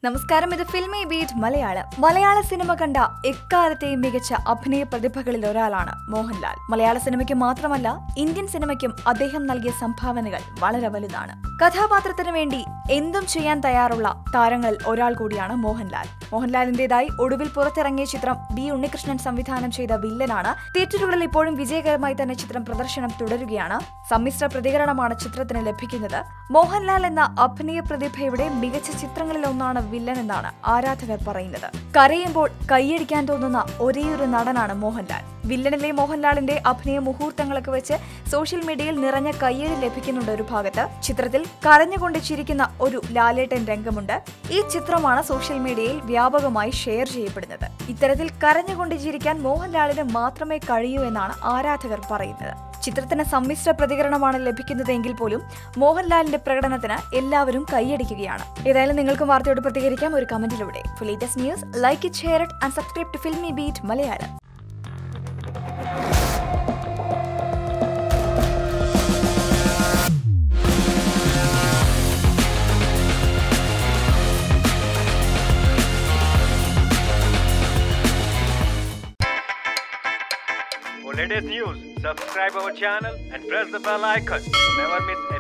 നമസ്കാരം ഇത് filmy Filmibeat Malayalam മലയാള സിനിമ കണ്ട എക്കാലത്തെയും മികച്ച അഭിനയ പ്രതിഭകളിൽ ഒരാളാണ് മോഹൻലാൽ മലയാള സിനിമയ്ക്ക് മാത്രമല്ല ഇന്ത്യൻ സിനിമയ്ക്കും അദ്ദേഹം നൽകിയ സംഭാവനകൾ വളരെ വലുതാണ് കഥാപാത്രത്തിന് വേണ്ടി എന്തും ചെയ്യാൻ തയ്യാറുള്ള താരങ്ങളിൽ ഒരാൾ കൂടിയാണ് മോഹൻലാൽ മോഹൻലാലിന്റേതായി ഒടുവിൽ പുറത്തിറങ്ങിയ ചിത്രം ബി ഉണ്ണികൃഷ്ണൻ സംവിധാനം ചെയ്ത വില്ലനാണ് തിയേറ്ററുകളിൽ ഇപ്പോഴും വിജയകരമായി തന്നെ ചിത്രം പ്രദർശനം തുടരുകയാണ് സമ്മിശ്ര പ്രതികരണമാണ് ചിത്രത്തിന് ലഭിക്കുന്നത് മോഹൻലാൽ എന്ന അഭിനയ പ്രതിഭയുടെ മികച്ച ചിത്രങ്ങളിൽ ഒന്നാണ് വില്ലൻ എന്നാണ് ആരാധകർ പറയുന്നത് കരയുമ്പോൾ കൈയടിക്കാൻ തോന്നുന്ന ഒരേയൊരു നടനാണ് മോഹൻലാൽ വില്ലനിലെ മോഹൻലാലിന്റെ അഭിനയ മുഹൂർത്തങ്ങളൊക്കെ വെച്ച് സോഷ്യൽ മീഡിയയിൽ നിറഞ്ഞ കയ്യടി ലഭിക്കുന്നുണ്ട് ഒരു ഭാഗത്ത് ചിത്രത്തിൽ കരഞ്ഞുകൊണ്ട് ചിരിക്കുന്ന ഒരു ലാലേട്ടൻ രംഗമുണ്ട് ഈ ചിത്രമാണ് സോഷ്യൽ മീഡിയയിൽ വ്യാപകമായി ഷെയർ ചെയ്യപ്പെടുന്നത് ഇത്തരത്തിൽ കരഞ്ഞുകൊണ്ട് ചിരിക്കാൻ മോഹൻലാലിന് മാത്രമേ കഴിയൂ എന്നാണ് ആരാധകർ പറയുന്നത് ചിത്രത്തിന് സമ്മിശ്ര പ്രതികരണമാണ് ലഭിക്കുന്നതെങ്കിൽ പോലും മോഹൻലാലിന്റെ പ്രകടനത്തിന് എല്ലാവരും കൈയടിക്കുകയാണ് ഏതായാലും നിങ്ങൾക്കും വാർത്തയോട് പ്രതികരിക്കാം ഒരു കമന്റിലൂടെ for latest news like it share it and subscribe to Filmibeat Malayalam For latest news, subscribe our channel and press the bell icon. Never miss